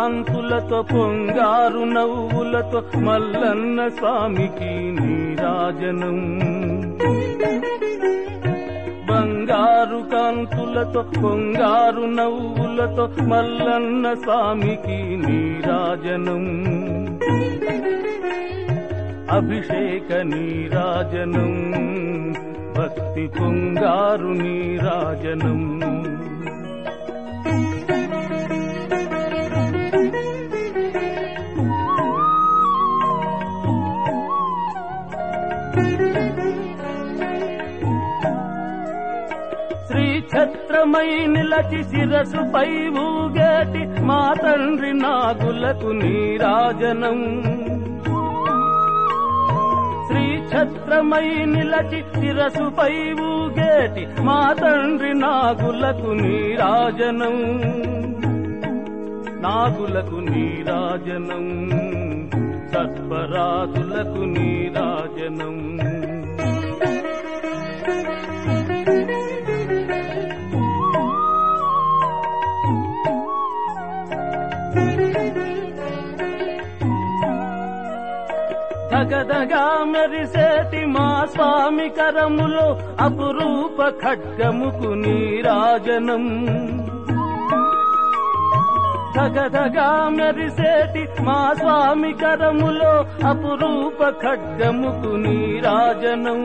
కాంతులతో పొంగారు నవ్వులతో మల్లన్న స్వామికి నీరాజనం బంగారు కాంతులతో పొంగారు నవ్వులతో మల్లన్న స్వామికి నీరాజనం అభిషేక నీరాజనం భక్తి పొంగారు నీరాజనం శ్రీ ఛత్రమై నిలచి శిరసుపై ఊగేటి మా తండ్రి నాగులకు నీరాజనం శ్రీ ఛత్రమై నిలచి శిరసుపై ఊగేటి మా తండ్రి నాగులకు నీరాజనం నాగులకు నీరాజనం సత్పరాతులకు నీరాజనం దగదగా మెరిసేటి మా స్వామి కరములో అపురూప ఖడ్గముకు నీరాజనం దగదగా మెరిసేటి మా స్వామి కరములో అపురూప ఖడ్గముకు నీరాజనం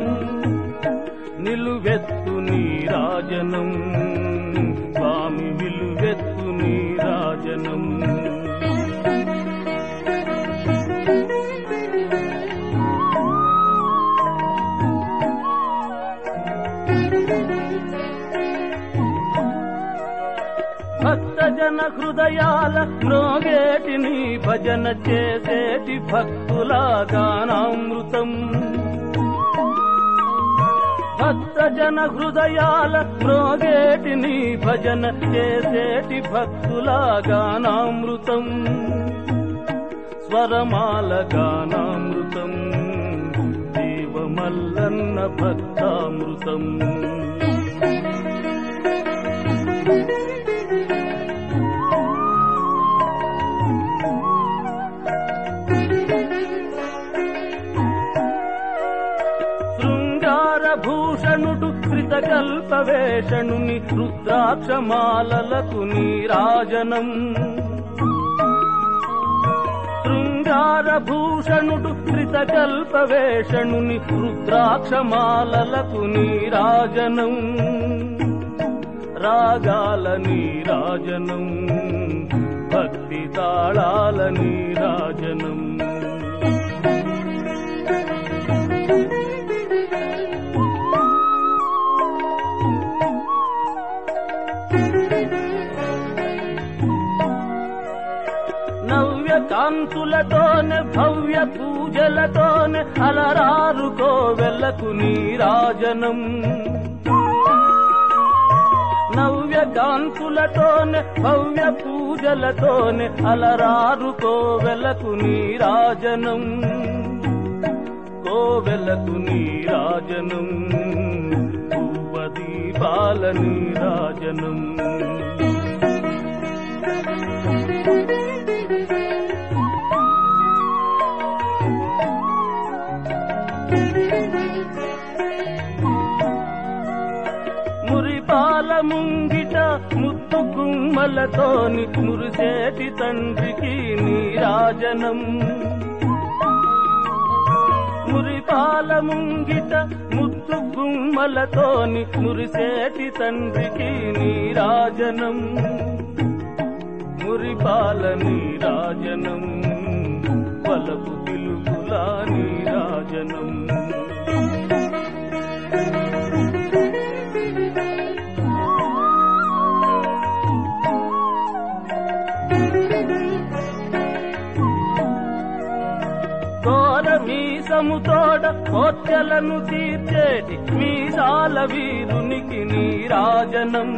నిలువెత్తు నీరాజనం స్వామి విలువెత్తు నీరాజనం భక్తజన హృదయాల మ్రోగేటి నీ భజన చేసేటి భక్తుల గానామృతం భక్తజన హృదయాల మ్రోగేటి నీ భజన చేసేటి భక్తుల గానామృతం స్వరమాల గానామృతం దేవమల్లన్న భక్తామృతం శృంగార భూషణుడు కృతకల్ప వేషణుని రుద్రాక్షమాలలకు నీరాజనం శృంగార భూషణుడు కృతకల్ప వేషణుని రుద్రాక్షమాలలకు నీరాజనం రాగాల నీరాజనం భక్తి తాళాల నీరాజనం నవ్య కాంతులతోనే భవ్య పూజలతోనే అలరారు కోవెల్లకు నీరాజనం నవ్య కాంతులతోనే భవ్య పూజలతోనే అలరారు కోవెలకు నీరాజనం కోవెలకు నీరాజనం పూవదీపాల నీరాజనం మురిపాల ముంగిట ముత్తు గుమ్మలతోని మురిసేటి తండ్రికి నీరాజనం మురిపాల ముంగిట ముత్తు గుమ్మలతోని మురిసేటి తండ్రికి నీరాజనం మురిపాల నీరాజనం పలపు పిలుపుల నీరాజనం కోర మీసముతోడ కోర్చెలను తీర్చేటి మీసాల వీరునికి నీరాజనం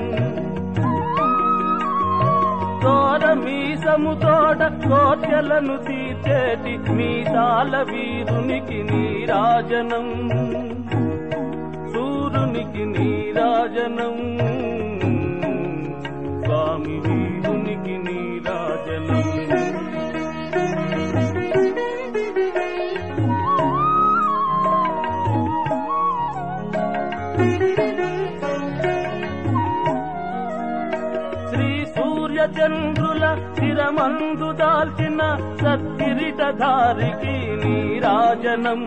కోర మీసముతోడ కోర్చెలను తీర్చేటి మీసాల వీరునికి నీరాజనం సూర్యునికి నీరాజనం స్వామి వీరునికి నీరాజనం శ్రీ సూర్య చంద్రుల శిరమందు దాల్చిన సత్కిరీట ధారికి నీరాజనం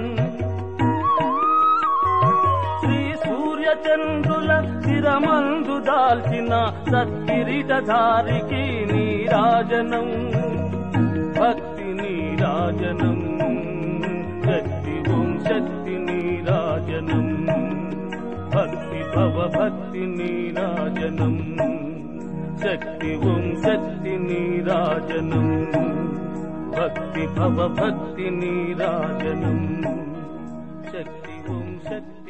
శ్రీ సూర్య చంద్రుల శిరమందు దాల్చిన సత్కిరీట ధారికి నీరాజనం భక్తి నీరాజనం శక్తి ఓం శక్తి నీరాజనం భక్తి భవ భక్తి నీరాజనం శక్తి ఓం శక్తి నీరాజనం భక్తి భవ భక్తి నీరాజనం శక్తి ఓం శక్తి